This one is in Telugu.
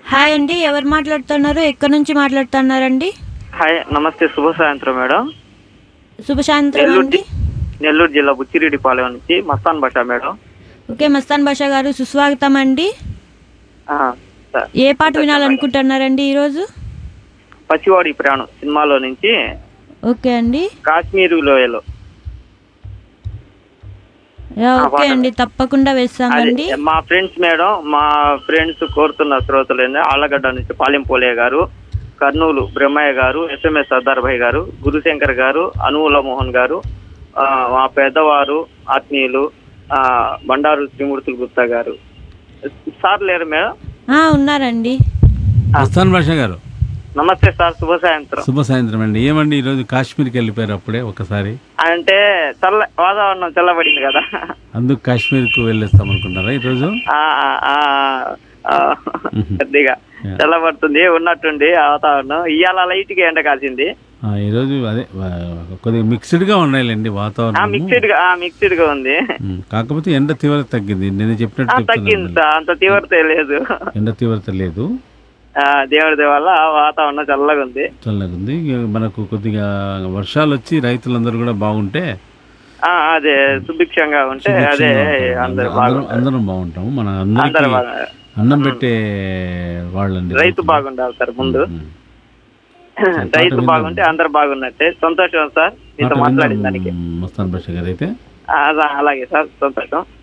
హాయ్ అండి ఎవరు మాట్లాడుతున్నారు ఎక్కడి నుంచి మాట్లాడుతున్నారండి హాయ్ నమస్తే శుభ సాయంత్రం మేడం శుభ సాయంత్రం నెల్లూరు అండి జి- నెల్లూరు జిల్లా బుచ్చిరెడ్డిపాలెం నుంచి మస్తాన్ భాష మేడం ఓకే మస్తాన్ బాషా గారు సుస్వాగతం అండి ఆ, స- ఏ పాట వినాలనుకుంటున్నారండి ఈరోజు పసివాడి ప్రాణం సినిమాలో నుంచి ఓకే అండి కాశ్మీరు లోయలో యా, ఓకే అండి తప్పకుండా వేస్తామండి అది మా ఫ్రెండ్స్ మేడం మా ఫ్రెండ్స్ కోరుతున్న శ్రోతలు ఆళ్ళగడ్డ నుంచి పాలెంపోలే గారు కర్నూలు బ్రహ్మయ్య గారు ఎస్ఎంఎస్ సర్దార్ భాయ్ గారు గురుశంకర్ గారు అనువుల మోహన్ గారు ఆ, మా పెద్దవారు ఆత్మీయులు ఆ, బండారు త్రిమూర్తులు గుప్తా గారు సార్ లేరు మేడం ఆ, ఉన్నారండి మస్తాన్ భాష గారు నమస్తే సార్ శుభ సాయంత్రం శుభ సాయంత్రం అండి ఏమండి ఈరోజు కాశ్మీర్కి వెళ్ళిపోయారు అప్పుడే ఒకసారి అంటే చల్ల వాతావరణం చల్లబడింది కదా అందుకు కాశ్మీర్కు వెళ్ళేస్తాం అనుకున్నారా ఈరోజు ఆ, ఆ, ఆ, ఆ, కొద్దిగా చల్లబడుతుంది ఉన్నట్టుండి ఆ వాతావరణం ఇవాళ లైట్ గా ఎండ కాసింది ఆ, ఈరోజు అదే ఆ, కొద్దిగా మిక్స్డ్గా ఉన్నాయిలేండి ఆ వాతావరణం మిక్స్డ్ గా ఆ మిక్స్డ్ గా ఉంది ఉమ్, కాకపోతే ఎండ తీవ్రత తగ్గింది నేను చెప్పినట్టు ఆ, చెప్తున్నాను తగ్గింది సార్ అంత తీవ్రత లేదు ఎండ తీవ్రత లేదు ఆ, దేవుడి దయ వల్ల వాతావరణం చల్లగా ఉంది చల్లగా ఉంది ఇక మనకు కొద్దిగా వర్షాలు వచ్చి రైతులందరూ కూడా బాగుంటే ఆ, అదే సుభిక్షంగా ఉంటే అదే సుభిక్షంగా ఉంటారు. అందరు అందరం బాగుంటారు అందరం బాగుంటాము మన అందరు అందరికి బాగా అన్నం పెట్టే వాళ్ళండి రైతు బాగుండాలి సార్ ముందు ఉమ్. రైతు బాగుంటే అందరు బాగున్నట్టే సంతోషం సార్ మీతో పాట మాట్లాడిన విందాం, దానికి మస్తాన్ భాష గారు అయితే ఆ, అలాగే సార్ సంతోషం